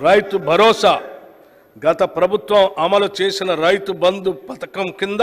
రైతు భరోసా గత ప్రభుత్వం అమలు చేసిన రైతు బంధు పథకం కింద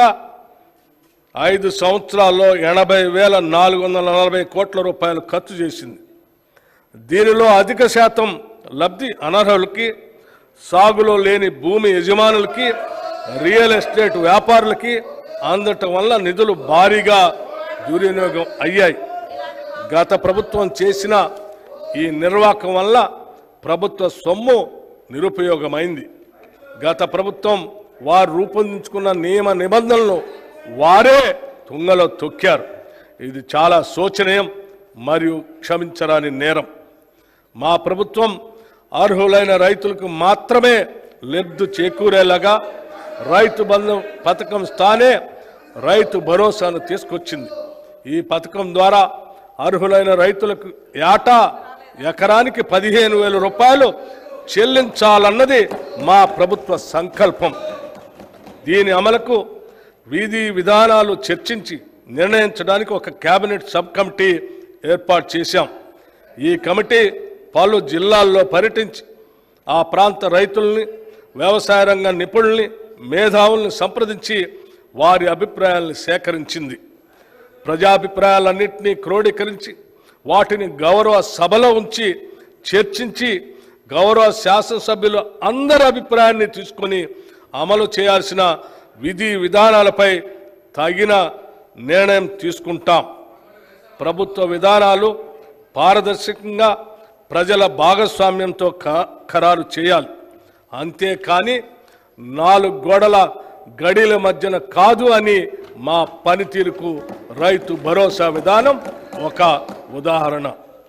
ఐదు సంవత్సరాల్లో ఎనభై వేల నాలుగు వందల నలభై కోట్ల రూపాయలు ఖర్చు చేసింది దీనిలో అధిక శాతం లబ్ధి అనర్హులకి సాగులో లేని భూమి యజమానులకి రియల్ ఎస్టేట్ వ్యాపారులకి అందటం వల్ల నిధులు భారీగా దుర్వినియోగం అయ్యాయి గత ప్రభుత్వం చేసిన ఈ నిర్వాహకం వల్ల ప్రభుత్వ సొమ్ము నిరుపయోగమైంది గత ప్రభుత్వం వారు రూపొందించుకున్న నియమ నిబంధనలను వారే తుంగలో తొక్కారు ఇది చాలా శోచనీయం మరియు క్షమించరాని నేరం మా ప్రభుత్వం అర్హులైన రైతులకు మాత్రమే లబ్ధి చేకూరేలాగా రైతు బంధు పథకం స్థానే రైతు భరోసాను తీసుకొచ్చింది ఈ పథకం ద్వారా అర్హులైన రైతులకు ఏటా ఎకరానికి పదిహేను వేల రూపాయలు చెల్లించాలన్నది మా ప్రభుత్వ సంకల్పం దీని అమలుకు విధి విధానాలు చర్చించి నిర్ణయించడానికి ఒక కేబినెట్ సబ్ కమిటీ ఏర్పాటు చేశాం ఈ కమిటీ పలు జిల్లాల్లో పర్యటించి ఆ ప్రాంత రైతుల్ని వ్యవసాయ రంగ నిపుణుల్ని మేధావుల్ని సంప్రదించి వారి అభిప్రాయాలను సేకరించింది ప్రజాభిప్రాయాలన్నింటినీ క్రోడీకరించి వాటిని గౌరవ సభలో ఉంచి చర్చించి గౌరవ శాసనసభ్యులు అందరి అభిప్రాయాన్ని తీసుకొని అమలు చేయాల్సిన విధి విధానాలపై తగిన నిర్ణయం తీసుకుంటాం ప్రభుత్వ విధానాలు పారదర్శకంగా ప్రజల భాగస్వామ్యంతో క- ఖరారు చేయాలి అంతేకాని నాలుగు గోడల గడిల మధ్యన కాదు అని మా పనితీరుకు రైతు భరోసా విధానం ఒక ఉదాహరణ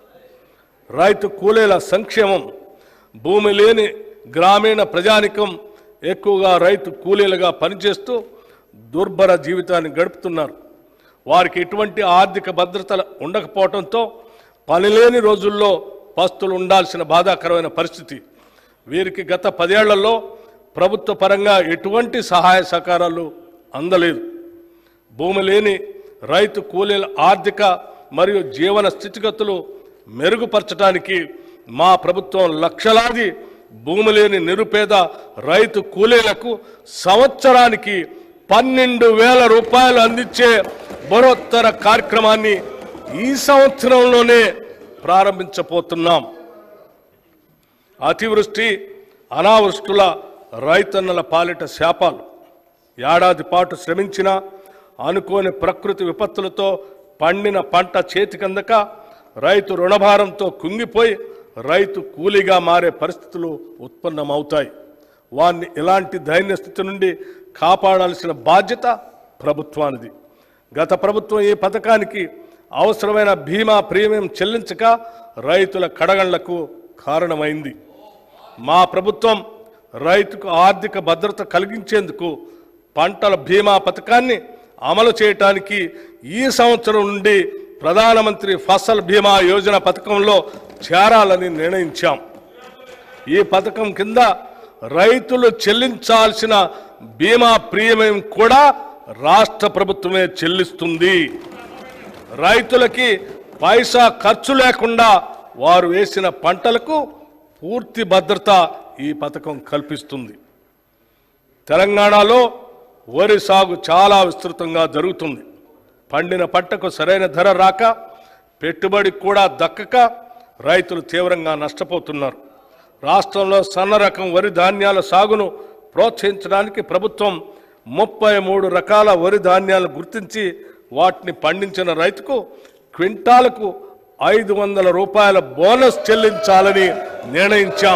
రైతు కూలీల సంక్షేమం భూమి లేని గ్రామీణ ప్రజానికం ఎక్కువగా రైతు కూలీలుగా పనిచేస్తూ దుర్భర జీవితాన్ని గడుపుతున్నారు వారికి ఎటువంటి ఆర్థిక భద్రత ఉండకపోవడంతో పనిలేని రోజుల్లో పస్తులు ఉండాల్సిన బాధాకరమైన పరిస్థితి వీరికి గత పదేళ్లలో ప్రభుత్వ పరంగా ఎటువంటి సహాయ సహకారాలు అందలేదు భూమి లేని రైతు కూలీల ఆర్థిక మరియు జీవన స్థితిగతులు మెరుగుపరచడానికి మా ప్రభుత్వం లక్షలాది భూమి లేని నిరుపేద రైతు కూలీలకు సంవత్సరానికి పన్నెండు వేల రూపాయలు అందించే బరోత్తర కార్యక్రమాన్ని ఈ సంవత్సరంలోనే ప్రారంభించబోతున్నాం అతివృష్టి అనావృష్టుల రైతన్నల పాలిట శాపాలు ఏడాది పాటు శ్రమించిన అనుకోని ప్రకృతి విపత్తులతో పండిన పంట చేతికందక రైతు రుణభారంతో కుంగిపోయి రైతు కూలీగా మారే పరిస్థితులు ఉత్పన్నమవుతాయి వారిని ఇలాంటి దైన్య స్థితి నుండి కాపాడాల్సిన బాధ్యత ప్రభుత్వానిది గత ప్రభుత్వం ఈ పథకానికి అవసరమైన బీమా ప్రీమియం చెల్లించక రైతుల కడగండ్లకు కారణమైంది మా ప్రభుత్వం రైతుకు ఆర్థిక భద్రత కలిగించేందుకు పంటల బీమా పథకాన్ని అమలు చేయటానికి ఈ సంవత్సరం నుండి ప్రధానమంత్రి ఫసల్ బీమా యోజన పథకంలో చేరాలని నిర్ణయించాం ఈ పథకం కింద రైతులు చెల్లించాల్సిన బీమా ప్రీమియం కూడా రాష్ట్ర ప్రభుత్వమే చెల్లిస్తుంది రైతులకి పైసా ఖర్చు లేకుండా వారు వేసిన పంటలకు పూర్తి భద్రత ఈ పథకం కల్పిస్తుంది తెలంగాణలో వరి సాగు చాలా విస్తృతంగా జరుగుతుంది పండిన పంటకు సరైన ధర రాక పెట్టుబడి కూడా దక్కక రైతులు తీవ్రంగా నష్టపోతున్నారు రాష్ట్రంలో సన్న రకం వరి ధాన్యాల సాగును ప్రోత్సహించడానికి ప్రభుత్వం ముప్పై మూడు రకాల వరి ధాన్యాలు గుర్తించి వాటిని పండించిన రైతుకు క్వింటాలకు ఐదు వందల రూపాయల బోనస్ చెల్లించాలని నిర్ణయించాం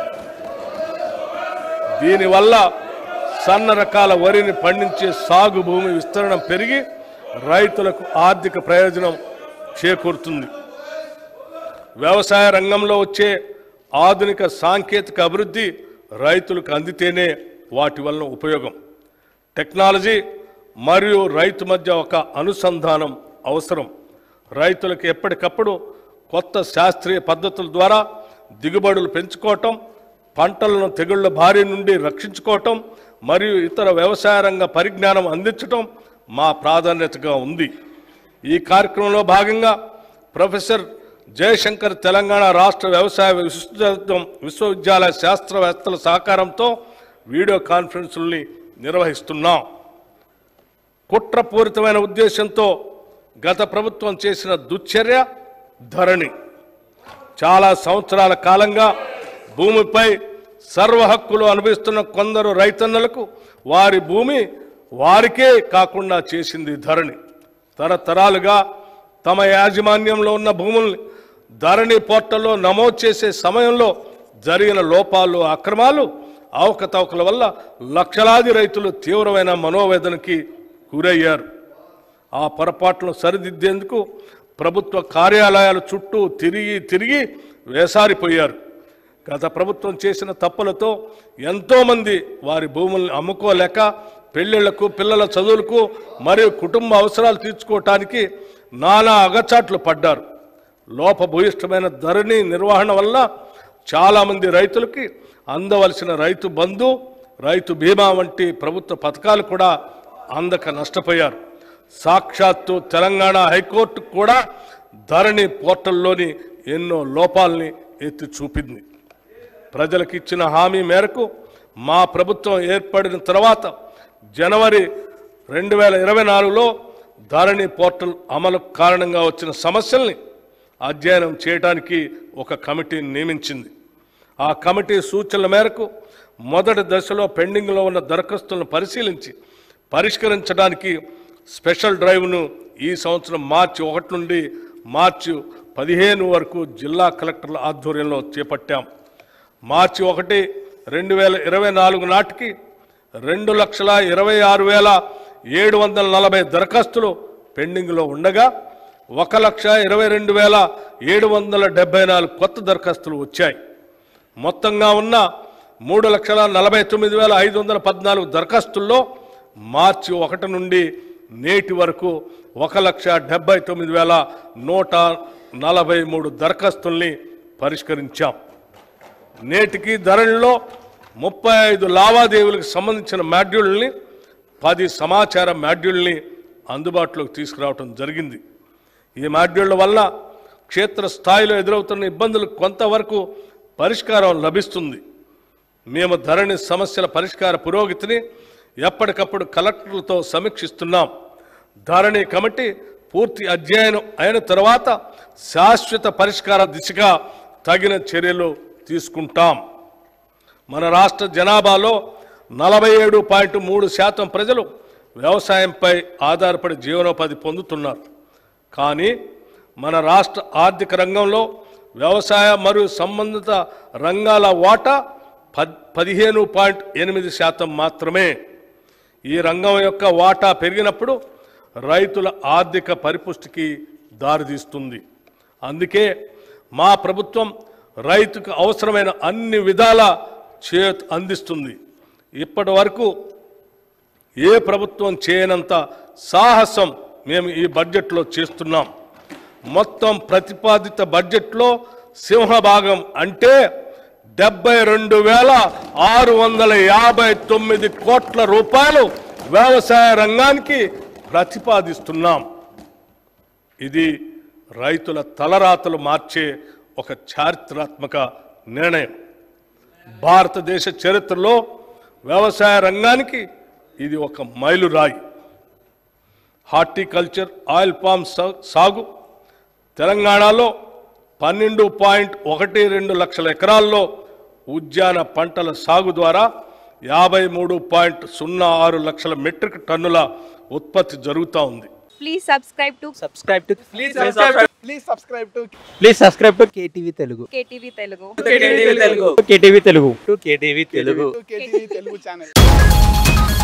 దీనివల్ల సన్న రకాల వరిని పండించే సాగు భూమి విస్తరణ పెరిగి రైతులకు ఆర్థిక ప్రయోజనం చేకూరుతుంది వ్యవసాయ రంగంలో వచ్చే ఆధునిక సాంకేతిక అభివృద్ధి రైతులకు అందితేనే వాటి వలన ఉపయోగం టెక్నాలజీ మరియు రైతు మధ్య ఒక అనుసంధానం అవసరం రైతులకు ఎప్పటికప్పుడు కొత్త శాస్త్రీయ పద్ధతుల ద్వారా దిగుబడులు పెంచుకోవటం పంటలను తెగుళ్ల బారి నుండి రక్షించుకోవటం మరియు ఇతర వ్యవసాయ రంగ పరిజ్ఞానం అందించటం మా ప్రాధాన్యతగా ఉంది ఈ కార్యక్రమంలో భాగంగా ప్రొఫెసర్ జయశంకర్ తెలంగాణ రాష్ట్ర వ్యవసాయ విశ్వవిద్యాలయం విశ్వవిద్యాలయ శాస్త్రవేత్తల సహకారంతో వీడియో కాన్ఫరెన్సుల్ని నిర్వహిస్తున్నాం కుట్రపూరితమైన ఉద్దేశంతో గత ప్రభుత్వం చేసిన దుశ్చర్య ధరణి చాలా సంవత్సరాల కాలంగా భూమిపై సర్వ హక్కులు అనుభవిస్తున్న కొందరు రైతన్నలకు వారి భూమి వారికే కాకుండా చేసింది ధరణి తరతరాలుగా తమ యాజమాన్యంలో ఉన్న భూముల్ని ధరణి పోర్టల్లో నమోదు చేసే సమయంలో జరిగిన లోపాలు అక్రమాలు అవకతవకల వల్ల లక్షలాది రైతులు తీవ్రమైన మనోవేదనకి గురయ్యారు ఆ పొరపాట్లను సరిదిద్దేందుకు ప్రభుత్వ కార్యాలయాల చుట్టూ తిరిగి తిరిగి వేసారిపోయారు గత ప్రభుత్వం చేసిన తప్పులతో ఎంతోమంది వారి భూముల్ని అమ్ముకోలేక పెళ్లిళ్లకు పిల్లల చదువులకు మరియు కుటుంబ అవసరాలు తీర్చుకోవటానికి నానా అగచాట్లు పడ్డారు లోపభూయిష్టమైన ధరణి నిర్వహణ వల్ల చాలామంది రైతులకి అందవలసిన రైతు బంధు రైతు బీమా వంటి ప్రభుత్వ పథకాలు కూడా అందక నష్టపోయారు సాక్షాత్తు తెలంగాణ హైకోర్టు కూడా ధరణి పోర్టల్లోని ఎన్నో లోపాలని ఎత్తి చూపింది ప్రజలకు ఇచ్చిన హామీ మేరకు మా ప్రభుత్వం ఏర్పడిన తర్వాత జనవరి రెండు వేల ఇరవై నాలుగులో ధరణి పోర్టల్ అమలు కారణంగా వచ్చిన సమస్యల్ని అధ్యయనం చేయడానికి ఒక కమిటీని నియమించింది ఆ కమిటీ సూచనల మేరకు మొదటి దశలో పెండింగ్లో ఉన్న దరఖాస్తులను పరిశీలించి పరిష్కరించడానికి స్పెషల్ డ్రైవ్ను ఈ సంవత్సరం మార్చి ఒకటి నుండి మార్చి పదిహేను వరకు జిల్లా కలెక్టర్ల ఆధ్వర్యంలో చేపట్టాం మార్చి ఒకటి రెండు వేల ఇరవై నాలుగు నాటికి రెండు లక్షల ఇరవై ఆరు వేల ఏడు వందల నలభై దరఖాస్తులు పెండింగ్లో ఉండగా ఒక లక్ష ఇరవై రెండు వేల ఏడు వందల డెబ్బై నాలుగు కొత్త దరఖాస్తులు వచ్చాయి మొత్తంగా ఉన్న మూడు లక్షల నలభై తొమ్మిది వేల ఐదు వందల పద్నాలుగు దరఖాస్తుల్లో మార్చి ఒకటి నుండి నేటి వరకు ఒక లక్ష డెబ్బై తొమ్మిది వేల నూట నలభై మూడు దరఖాస్తుల్ని పరిష్కరించాం నేటికి ధరల్లో ముప్పై ఐదు లావాదేవీలకు సంబంధించిన మాడ్యూల్ని పది సమాచార మాడ్యూల్ని అందుబాటులోకి తీసుకురావడం జరిగింది ఈ మాడ్యూళ్ల వల్ల క్షేత్ర స్థాయిలో ఎదురవుతున్న ఇబ్బందులకు కొంతవరకు పరిష్కారం లభిస్తుంది మేము ధరణి సమస్యల పరిష్కార పురోగతిని ఎప్పటికప్పుడు కలెక్టర్లతో సమీక్షిస్తున్నాం ధరణి కమిటీ పూర్తి అధ్యయనం అయిన తర్వాత శాశ్వత పరిష్కార దిశగా తగిన చర్యలు తీసుకుంటాం మన రాష్ట్ర జనాభాలో నలభై ఏడు పాయింట్ మూడు శాతం ప్రజలు వ్యవసాయంపై ఆధారపడి జీవనోపాధి పొందుతున్నారు కానీ మన రాష్ట్ర ఆర్థిక రంగంలో వ్యవసాయ మరియు సంబంధిత రంగాల వాటా పద్ పదిహేను పాయింట్ ఎనిమిది శాతం మాత్రమే ఈ రంగం యొక్క వాటా పెరిగినప్పుడు రైతుల ఆర్థిక పరిపుష్టికి దారితీస్తుంది అందుకే మా ప్రభుత్వం రైతుకు అవసరమైన అన్ని విధాల చేత్ అందిస్తుంది ఇప్పటి వరకు ఏ ప్రభుత్వం చేయనంత సాహసం మేము ఈ బడ్జెట్లో చేస్తున్నాం మొత్తం ప్రతిపాదిత బడ్జెట్లో సింహభాగం అంటే డెబ్బై రెండు వేల ఆరు వందల యాభై తొమ్మిది కోట్ల రూపాయలు వ్యవసాయ రంగానికి ప్రతిపాదిస్తున్నాం ఇది రైతుల తలరాతలు మార్చే ఒక చారిత్రాత్మక నిర్ణయం భారతదేశ చరిత్రలో వ్యవసాయ రంగానికి ఇది ఒక మైలురాయి హార్టికల్చర్ ఆయిల్ పామ్ సా- సాగు తెలంగాణలో పన్నెండు పాయింట్ ఒకటి రెండు లక్షల ఎకరాల్లో ఉద్యాన పంటల సాగు ద్వారా యాభై మూడు పాయింట్ సున్నా ఆరు లక్షల మెట్రిక్ టన్నుల ఉత్పత్తి జరుగుతూ ఉంది Please subscribe to subscribe to Please subscribe to please subscribe to please subscribe to KTV Telugu KTV Telugu. KTV Telugu to KTV Telugu to KTV Telugu to KTV Telugu channel.